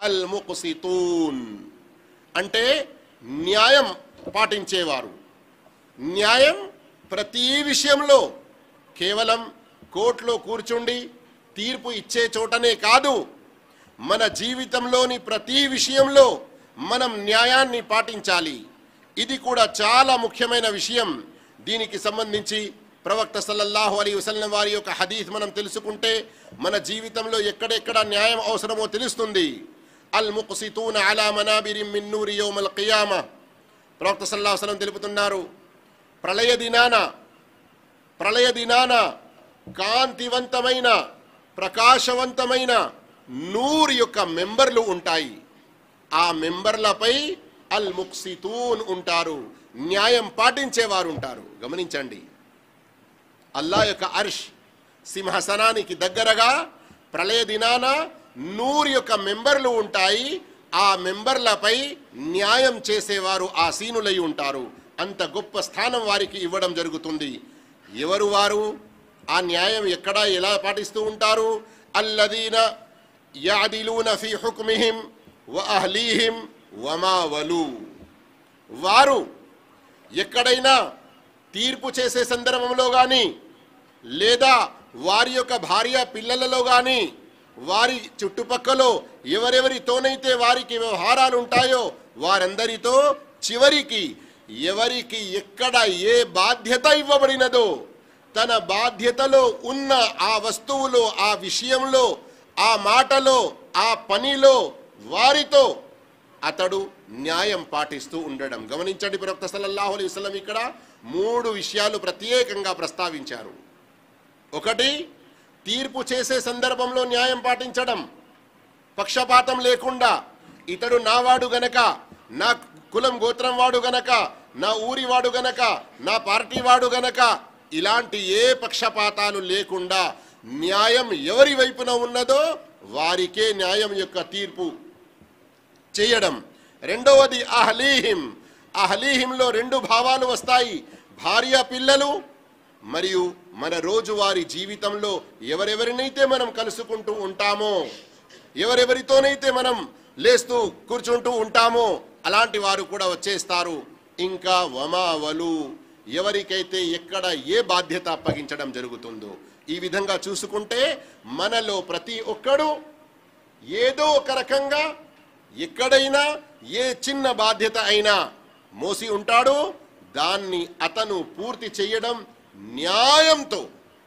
అల్ ముక్సితూన్ అంటే న్యాయం పాటించేవారు న్యాయం ప్రతి విషయంలో కేవలం కోర్టులో కూర్చుండి తీర్పు ఇచ్చే చోటనే కాదు మన జీవితంలోని ప్రతి విషయంలో మనం న్యాయాన్ని పాటించాలి ఇది కూడా చాలా ముఖ్యమైన విషయం దీనికి సంబంధించి ప్రవక్త సల్లల్లాహు అలీ వసల్లం వారి యొక్క హదీఫ్ మనం తెలుసుకుంటే మన జీవితంలో ఎక్కడెక్కడ న్యాయం అవసరమో తెలుస్తుంది అల్ ముక్సితూన అలా మనాబిరి మిన్నూరి యోమల్ కియామ ప్రవక్త సల్లాహు వసల్లం తెలుపుతున్నారు ప్రళయ దినాన ప్రళయ దినాన కాంతివంతమైన ప్రకాశవంతమైన నూరు యొక్క మెంబర్లు ఉంటాయి ఆ మెంబర్లపై అల్ ముక్సితూన్ ఉంటారు న్యాయం పాటించేవారు ఉంటారు గమనించండి అల్లా యొక్క అర్ష్ సింహసనానికి దగ్గరగా ప్రళయ దినాన నూరు యొక్క మెంబర్లు ఉంటాయి ఆ మెంబర్లపై న్యాయం చేసేవారు ఆసీనులై ఉంటారు అంత గొప్ప స్థానం వారికి ఇవ్వడం జరుగుతుంది ఎవరు వారు ఆ న్యాయం ఎక్కడ ఎలా పాటిస్తూ ఉంటారు అల్లదీన యాదిలూన ఫీ హుక్మిహిం వ అహ్లీహిం వమా వలు వారు ఎక్కడైనా తీర్పు చేసే సందర్భంలో కానీ లేదా వారి యొక్క భార్య పిల్లలలో కానీ వారి చుట్టుపక్కల ఎవరెవరితోనైతే వారికి వ్యవహారాలు ఉంటాయో వారందరితో చివరికి ఎవరికి ఎక్కడ ఏ బాధ్యత ఇవ్వబడినదో తన బాధ్యతలో ఉన్న ఆ వస్తువులో ఆ విషయంలో ఆ మాటలో ఆ పనిలో వారితో అతడు న్యాయం పాటిస్తూ ఉండడం గమనించండి ప్రవక్త సల్లల్లాహు అలైహి వసల్లం ఇక్కడ మూడు విషయాలు ప్రత్యేకంగా ప్రస్తావించారు ఒకటి తీర్పు చేసే సందర్భంలో న్యాయం పాటించడం పక్షపాతం లేకుండా ఇతడు నావాడు గనక నా కులం గోత్రం వాడు గనక నా ఊరి వాడు గనక నా పార్టీ వాడు గనక ఇలాంటి ఏ పక్షపాతాలు లేకుండా న్యాయం ఎవరి వైపున ఉన్నదో వారికే న్యాయం యొక్క తీర్పు చేయడం రెండవది అహలీహిం అహలీహింలో రెండు భావాలు వస్తాయి భార్య పిల్లలు మరియు మన రోజువారీ జీవితంలో ఎవరెవరినైతే మనం కలుసుకుంటూ ఉంటామో ఎవరెవరితోనైతే మనం లేస్తూ కూర్చుంటూ ఉంటామో అలాంటి వారు కూడా వచ్చేస్తారు ఇంకా వమావలు ఎవరికైతే ఎక్కడ ఏ బాధ్యత అప్పగించడం జరుగుతుందో ఈ విధంగా చూసుకుంటే మనలో ప్రతి ఒక్కడు ఏదో ఒక రకంగా ఎక్కడైనా ఏ చిన్న బాధ్యత అయినా మోసి ఉంటాడో దాన్ని అతను పూర్తి చేయడం న్యాయంతో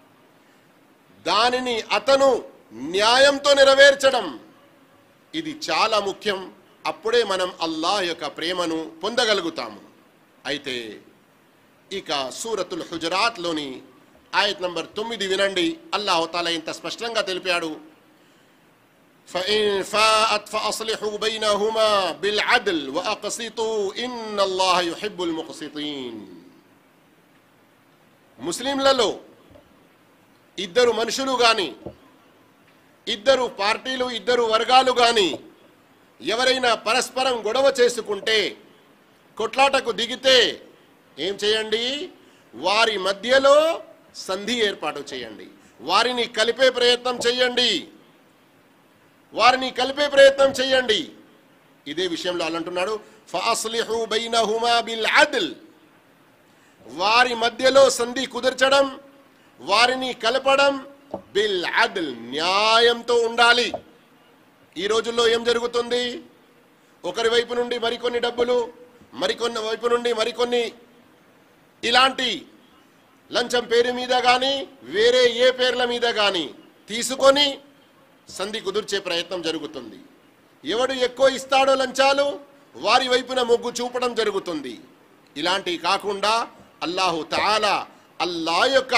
దానిని అతను న్యాయంతో నెరవేర్చడం ఇది చాలా ముఖ్యం అప్పుడే మనం అల్లాహ్ యొక్క ప్రేమను పొందగలుగుతాము అయితే ఇక సూరతుల్ హుజరాత్లోని ఆయత్ నంబర్ తొమ్మిది వినండి అల్లాహతాల ఇంత స్పష్టంగా తెలిపాడు فإن فاءت فأصلحوا بينهما بالعدل وأقسطوا إن الله يحب المقسطين ముస్లింలలో ఇద్దరు మనుషులు కానీ ఇద్దరు పార్టీలు ఇద్దరు వర్గాలు కానీ ఎవరైనా పరస్పరం గొడవ చేసుకుంటే కొట్లాటకు దిగితే ఏం చేయండి వారి మధ్యలో సంధి ఏర్పాటు చేయండి వారిని కలిపే ప్రయత్నం చేయండి వారిని కలిపే ప్రయత్నం చేయండి ఇదే విషయంలో అలా అంటున్నాడు ఫాస్లిహు బైనహుమా బిల్ అద్ల్ వారి మధ్యలో సంధి కుదర్చడం వారిని కలపడం బిల్ అద్ల్ న్యాయంతో ఉండాలి ఈ రోజుల్లో ఏం జరుగుతుంది ఒకరి వైపు నుండి మరికొన్ని డబ్బులు మరికొన్ని వైపు నుండి మరికొన్ని ఇలాంటి లంచం పేరు మీద కానీ వేరే ఏ పేర్ల మీద కానీ తీసుకొని సంధి కుదుర్చే ప్రయత్నం జరుగుతుంది ఎవడు ఎక్కువ ఇస్తాడో లంచాలు వారి వైపున మొగ్గు చూపడం జరుగుతుంది ఇలాంటివి కాకుండా అల్లాహు తాలా అల్లా యొక్క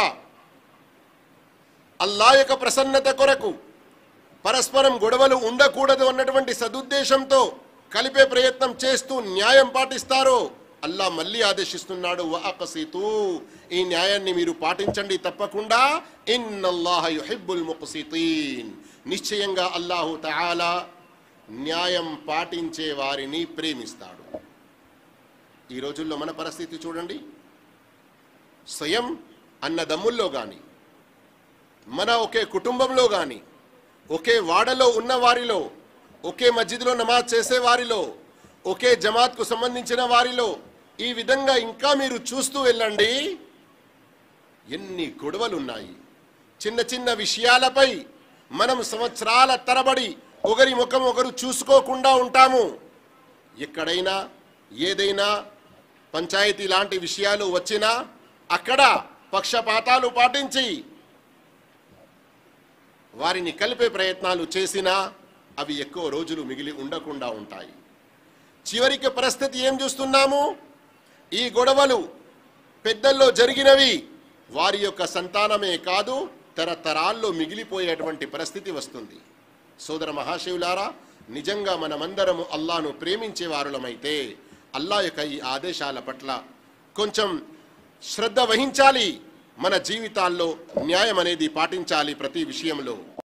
అల్లా యొక్క ప్రసన్నత కొరకు పరస్పరం గొడవలు ఉండకూడదు అన్నటువంటి సదుద్దేశంతో కలిపే ప్రయత్నం చేస్తూ న్యాయం పాటిస్తారో అల్లా మళ్ళీ ఆదేశిస్తున్నాడు వఅకసితూ ఈ న్యాయాన్ని మీరు పాటించండి తప్పకుండా ఇన్నల్లాహ యుహిబ్బుల్ ముక్సితీన్ నిశ్చయంగా అల్లాహు తఆలా న్యాయం పాటించే వారిని ప్రేమిస్తాడు ఈ రోజుల్లో మన పరిస్థితి చూడండి స్వయం అన్నదమ్ముల్లో కానీ మన ఒకే కుటుంబంలో కానీ ఒకే వాడలో ఉన్న వారిలో ఒకే మస్జిద్లో నమాజ్ చేసే వారిలో ఒకే జమాత్కు సంబంధించిన వారిలో ఈ విధంగా ఇంకా మీరు చూస్తూ వెళ్ళండి ఎన్ని గొడవలు ఉన్నాయి చిన్న చిన్న విషయాలపై మనం సంవత్సరాల తరబడి ఒకరి ముఖం ఒకరు చూసుకోకుండా ఉంటాము ఎక్కడైనా ఏదైనా పంచాయతీ లాంటి విషయాలు వచ్చినా అక్కడ పక్షపాతాలు పాటించి వారిని కలిపే ప్రయత్నాలు చేసినా అవి ఎక్కువ రోజులు మిగిలి ఉండకుండా ఉంటాయి చివరికి పరిస్థితి ఏం చూస్తున్నాము ఈ గొడవలు పెద్దల్లో జరిగినవి వారి యొక్క సంతానమే కాదు తరతరాల్లో మిగిలిపోయేటువంటి పరిస్థితి వస్తుంది సోదర మహాశివులారా నిజంగా మనమందరము అల్లాను ప్రేమించే వారులమైతే అల్లా యొక్క ఈ ఆదేశాల పట్ల కొంచెం శ్రద్ధ వహించాలి మన జీవితాల్లో న్యాయం అనేది పాటించాలి ప్రతి విషయంలో